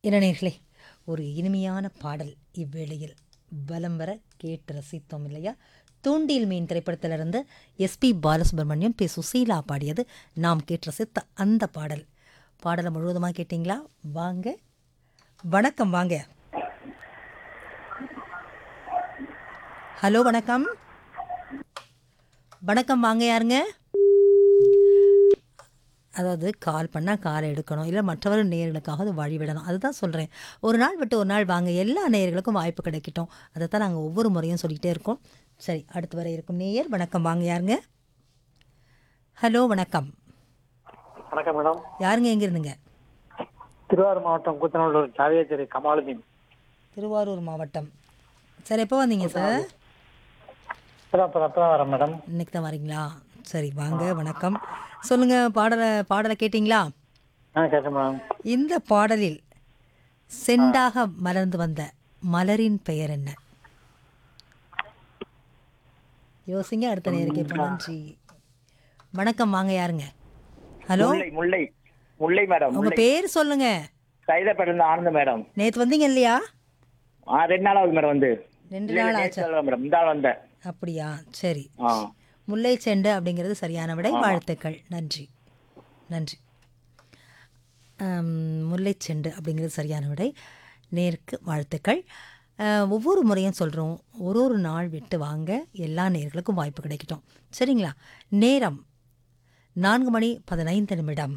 இளநீர்களே ஒரு இனிமையான பாடல் இவ்வேளையில் வலம் வர கேட்டு ரசித்தோம் இல்லையா தூண்டில் மீன் திரைப்படத்திலிருந்து எஸ்பி பாலசுப்ரமணியம் பி சுசீலா பாடியது நாம் கேட்டு ரசித்த அந்த பாடல் பாடலை முழுவதுமாக கேட்டிங்களா வாங்க வணக்கம் வாங்க ஹலோ வணக்கம் வணக்கம் வாங்க யாருங்க அதாவது கால் பண்ணால் கால் எடுக்கணும் இல்லை மற்றவர் நேர்களுக்காக அது வழிவிடணும் அதுதான் சொல்கிறேன் ஒரு நாள் விட்டு ஒரு நாள் வாங்க எல்லா நேயர்களுக்கும் வாய்ப்பு கிடைக்கட்டும் அதை தான் நாங்கள் ஒவ்வொரு முறையும் சொல்லிக்கிட்டே இருக்கோம் சரி அடுத்து வர இருக்கும் நேயர் வணக்கம் வாங்க யாருங்க ஹலோ வணக்கம் வணக்கம் மேடம் யாருங்க எங்கே இருந்துங்க திருவாரூர் மாவட்டம் கூத்தநல்லூர் சாவியாச்சேரி கமாலுதீன் திருவாரூர் மாவட்டம் சார் எப்போ வந்தீங்க சார் இப்பதான் இப்பதான் இப்பதான் வரேன் மேடம் இன்னைக்கு தான் வரீங்களா சரி வாங்க வணக்கம் சொல்லுங்கள் பாடலை பாடலை கேட்டிங்களா ஆ கேட்டேன் மேடம் இந்த பாடலில் செண்டாக மலர்ந்து வந்த மலரின் பெயர் என்ன யோசிங்க அடுத்த நேருக்கு இப்போ நன்றி வணக்கம் வாங்க யாருங்க ஹலோ முல்லை முல்லை முல்லை மேடம் உங்க பேர் சொல்லுங்க சைதாப்பேட்டில் ஆனந்த மேடம் நேத்து வந்தீங்க இல்லையா ஆ ரெண்டு நாள் ஆகுது மேடம் வந்து ரெண்டு இல்ல, நாள் இல்ல, ஆச்சா நேத்து வரல மேடம் இந்த ஆள் வந்தேன் அப்படியா சரி ஆ முல்லை செண்டு அப்படிங்கிறது சரியான விடை வாழ்த்துக்கள் நன்றி நன்றி ஆம், முல்லை செண்டு அப்படிங்கிறது சரியான விடை நேருக்கு வாழ்த்துக்கள் ஆ, ஒவ்வொரு முறையும் சொல்கிறோம் ஒரு ஒரு நாள் விட்டு வாங்க எல்லா நேர்களுக்கும் வாய்ப்பு கிடைக்கட்டும் சரிங்களா நேரம் நான்கு மணி பதினைந்து நிமிடம்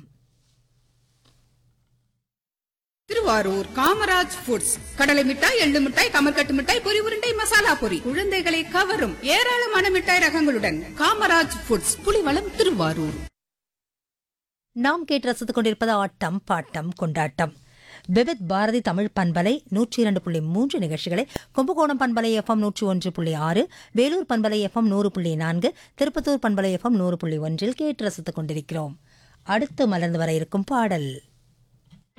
திருவாரூர் காமராஜ் ஃபுட்ஸ் கடலை மிட்டாய் எள்ளு மிட்டாய் கமர்கட்டு மிட்டாய் பொரி உருண்டை மசாலா பொரி குழந்தைகளை கவரும் ஏராளமான மிட்டாய் ரகங்களுடன் காமராஜ் ஃபுட்ஸ் புலிவளம் திருவாரூர் நாம் கேட்டு ரசித்துக் கொண்டிருப்பது ஆட்டம் பாட்டம் கொண்டாட்டம் விவித் பாரதி தமிழ் பண்பலை நூற்றி இரண்டு புள்ளி மூன்று நிகழ்ச்சிகளை கும்பகோணம் பண்பலை எஃப்எம் நூற்றி ஒன்று புள்ளி ஆறு வேலூர் பண்பலை எஃப்எம் நூறு புள்ளி நான்கு திருப்பத்தூர் பண்பலை எஃப்எம் நூறு புள்ளி ஒன்றில் கேட்டு ரசித்துக் கொண்டிருக்கிறோம் அடுத்து மலர்ந்து வர இருக்கும் பாடல்